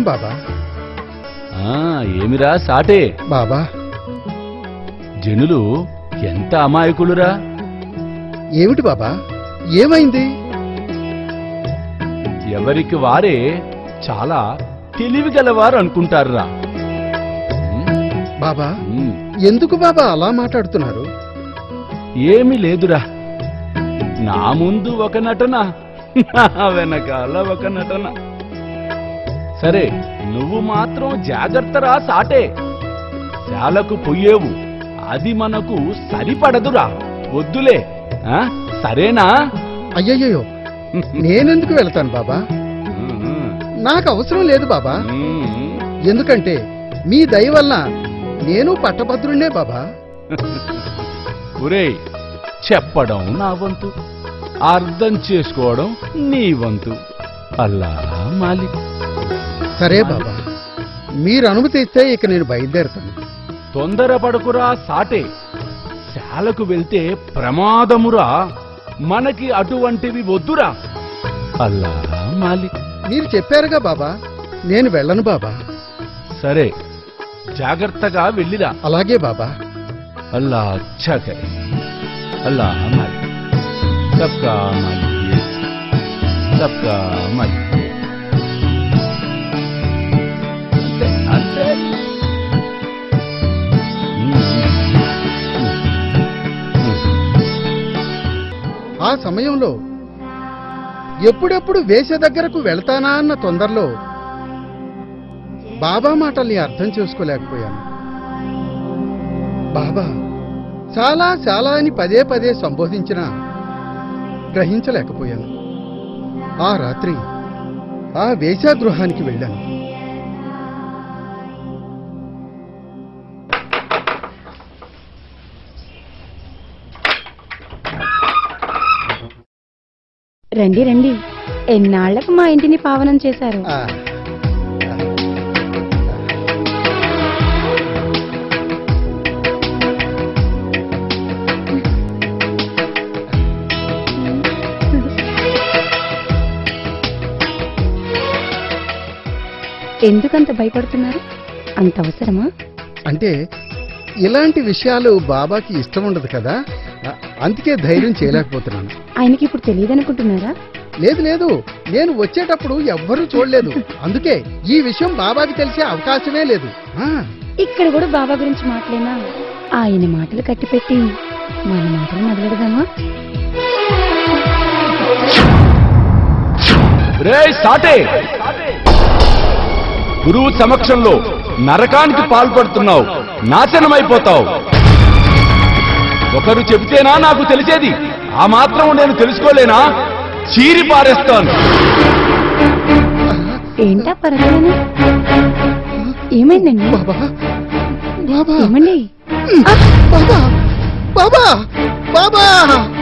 నమస్కారం బాబా ఆ ఏమిరా సాటే బాబా జనులు ఎంత అమాయకులురా ఏమిటి బాబా ఏమైంది ఎవరికి వారే చాలా తెలివిగలవారు అనుకుంటారురా బాబా ఉమ్, ఎందుకు బాబా అలా మాట్లాడుతున్నారు ఏమీ లేదురా నా ముందు ఒక నటన నా వెనకాల ఒక నటన సరే నువ్వు మాత్రం జాగ్రత్తరా సాటే శాలకు పొయ్యేవు అది మనకు సరిపడదురా వద్దులే ఆ? సరేనా అయ్యయ్యో నేనెందుకు వెళ్తాను బాబా నాకు అవసరం లేదు బాబా ఉమ్. ఎందుకంటే మీ దయ వల్ల నేను పట్టభద్రుణ్ణే బాబా ఒరేయ్ చెప్పడం నా వంతు అర్థం చేసుకోవడం నీ వంతు అల్లా మాలిక్ సరే బాబా మీరు అనుమతి ఇస్తే ఇక నేను బయలుదేరుతాను తొందరపడకురా సాటే శాలకు వెళ్తే ప్రమాదమురా మనకి అటువంటివి వద్దురా అల్లా మాలిక్ మీరు చెప్పారుగా బాబా నేను వెళ్ళను బాబా సరే జాగ్రత్తగా వెళ్ళిరా అలాగే బాబా अल्लाह अच्छा करे अल्लाह मालिक सबका मालिक ये सबका मालिक ये అంతే అంతే ఆ సమయంలో ఎప్పుడెప్పుడు వేసే దగ్గరకు వెళ్తానా అన్న తొందరలో బాబా మాటల్ని అర్థం చేసుకోలేకపోయాను బాబా చాలా చాలా అని పదే పదే సంబోధించినా గ్రహించలేకపోయాను ఆ రాత్రి ఆ వేశ్యాగృహానికి వెళ్ళాను రండి రండి ఎన్నాళ్లకు మా ఇంటిని పావనం చేశారు ఆ, ఎందుకంత భయపడుతున్నారు అంత అవసరమా అంటే ఇలాంటి విషయాలు బాబాకి ఇష్టం ఉండదు కదా ఆ, అందుకే ధైర్యం చేయలేకపోతున్నాను ఆయనకి ఇప్పుడు తెలియదనుకుంటున్నారా లేదు లేదు నేను వచ్చేటప్పుడు ఎవ్వరూ చూడలేదు అందుకే ఈ విషయం బాబాకి తెలిసే అవకాశమే లేదు ఆ, ఇక్కడ కూడా బాబా గురించి మాటలేనా ఆయన మాటలు కట్టిపెట్టి మన మాటలు మొదలెడదామా రే సాటే గురువు సమక్షంలో నరకానికి పాల్పడుతున్నావు నాశనమైపోతావు ఒకరు చెబితేనా నాకు తెలిసేది ఆ మాత్రం నేను తెలుసుకోలేనా చీరి పారేస్తాను ఏంటా పరగలను ఏమైందండి బాబా బాబా ఏమండి బాబా బాబా బాబా